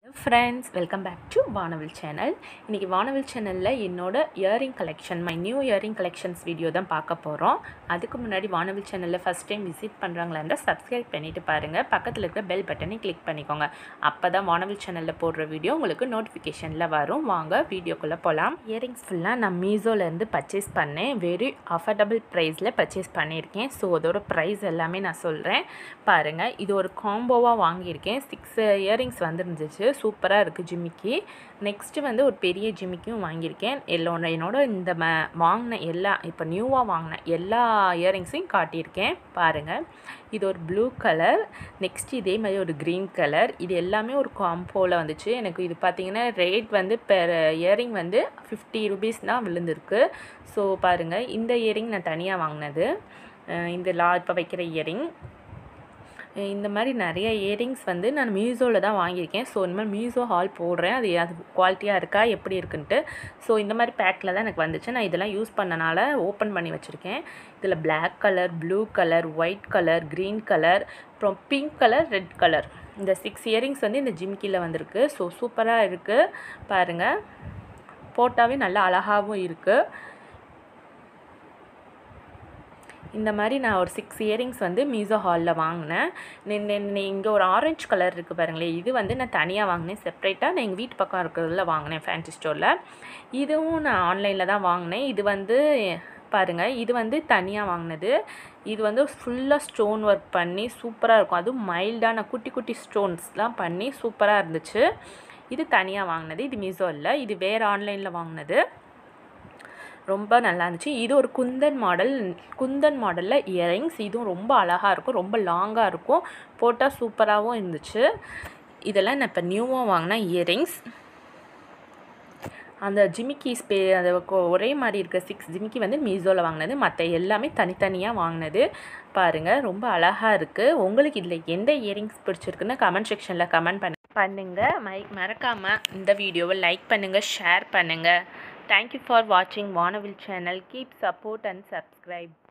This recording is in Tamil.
friends welcome back to Vanavil channel இன்றைக்கி வானவில் சேனலில் என்னோட earring collection my new earring collections video தான் பார்க்க போகிறோம் அதுக்கு முன்னாடி வானவில் சேனலில் ஃபஸ்ட் டைம் விசிட் பண்ணுறாங்களா இருந்தால் சப்ஸ்கிரைப் பண்ணிவிட்டு பாருங்கள் பக்கத்தில் இருக்கிற பெல் பட்டனை கிளிக் பண்ணிக்கோங்க அப்போ தான் வானவில் சேனலில் போடுற வீடியோ உங்களுக்கு நோட்டிஃபிகேஷனில் வரும் வாங்க வீடியோக்குள்ளே போகலாம் இயரிங்ஸ் ஃபுல்லாக நான் மீஷோலேருந்து பர்ச்சேஸ் பண்ணேன் வெரி அஃபர்டபுள் ப்ரைஸில் பர்ச்சேஸ் பண்ணியிருக்கேன் ஸோ அதோட ப்ரைஸ் எல்லாமே நான் சொல்கிறேன் பாருங்கள் இது ஒரு காம்போவாக வாங்கியிருக்கேன் சிக்ஸ் இயரிங்ஸ் வந்துருந்துச்சு சூப்பராக இருக்குது ஜிமிக்கி நெக்ஸ்ட்டு வந்து ஒரு பெரிய ஜிமிக்கியும் வாங்கியிருக்கேன் எல்லோட என்னோட இந்த ம வாங்கின எல்லா இப்போ நியூவாக வாங்கின எல்லா இயரிங்ஸையும் காட்டியிருக்கேன் பாருங்கள் இது ஒரு ப்ளூ கலர் நெக்ஸ்ட் இதே மாதிரி ஒரு க்ரீன் கலர் இது எல்லாமே ஒரு காம்போவில் வந்துச்சு எனக்கு இது பார்த்திங்கன்னா ரேட் வந்து பெர் இயரிங் வந்து ஃபிஃப்டி ருபீஸ் தான் விழுந்திருக்கு ஸோ பாருங்கள் இந்த இயரிங் நான் தனியாக வாங்கினது அஹ் இந்த லா இப்போ வைக்கிற இயரிங் இந்த மாதிரி நிறைய இயரிங்ஸ் வந்து நான் மீஷோவில் தான் வாங்கியிருக்கேன் ஸோ இந்த மாதிரி மீஷோ ஹால் போடுறேன் அது அது குவாலிட்டியாக இருக்கா எப்படி இருக்குன்ட்டு ஸோ இந்த மாதிரி பேக்கில் தான் எனக்கு வந்துச்சு நான் இதெல்லாம் யூஸ் பண்ணனால ஓப்பன் பண்ணி வச்சுருக்கேன் இதில் Black colour blue colour white colour green colour அப்புறம் பிங்க் கலர் ரெட் கலர் இந்த சிக்ஸ் இயரிங்ஸ் வந்து இந்த ஜிம்கியில் வந்திருக்கு ஸோ சூப்பராக இருக்குது பாருங்கள் போட்டாவே நல்லா அழகாகவும் இருக்குது இந்த மாதிரி நான் ஒரு சிக்ஸ் இயரிங்ஸ் வந்து மீஷோ ஹாலில் வாங்கினேன் இங்கே ஒரு ஆரஞ்சு கலர் இருக்குது பாருங்களேன் இது வந்து நான் தனியாக வாங்கினேன் செப்ரேட்டாக நான் எங்கள் வீட்டு பக்கம் இருக்கிறதுல வாங்கினேன் ஃபேன்சி ஸ்டோரில் இதுவும் நான் ஆன்லைனில் தான் வாங்கினேன் இது வந்து பாருங்கள் இது வந்து தனியாக வாங்கினது இது வந்து ஃபுல்லாக ஸ்டோன் ஒர்க் பண்ணி சூப்பராக இருக்கும் அதுவும் மைல்டான குட்டி குட்டி ஸ்டோன்ஸ்லாம் பண்ணி சூப்பராக இருந்துச்சு இது தனியாக வாங்கினது இது மீஷோ இல்லை இது வேறு ஆன்லைனில் வாங்கினது ரொம்ப நல்லா இருந்துச்சு இது ஒரு குந்தன் மாடல் குந்தன் மாடலில் இயரிங்ஸ் இதுவும் ரொம்ப அழகாக இருக்கும் ரொம்ப லாங்காக இருக்கும் போட்டால் சூப்பராகவும் இருந்துச்சு இதெல்லாம் நான் இப்போ நியூவாக வாங்கின இயரிங்ஸ் அந்த ஜிமிக்கி ஸ்பே அந்த கொ- ஒரே மாதிரி இருக்க சிக்ஸ் ஜிமிக்கி வந்து மீஷோவில் வாங்கினது மற்ற எல்லாமே தனித்தனியாக வாங்கினது பாருங்கள் ரொம்ப அழகாக இருக்குது உங்களுக்கு இதில் எந்த இயரிங்ஸ் பிடிச்சிருக்குன்னு கமெண்ட் செக்ஷனில் கமெண்ட் பண்ண பண்ணுங்கள் மை மறக்காமல் இந்த வீடியோவை லைக் பண்ணுங்கள் ஷேர் பண்ணுங்கள் தேங்க்யூ ஃபார் வாட்சிங் Vanavil channel keep support and subscribe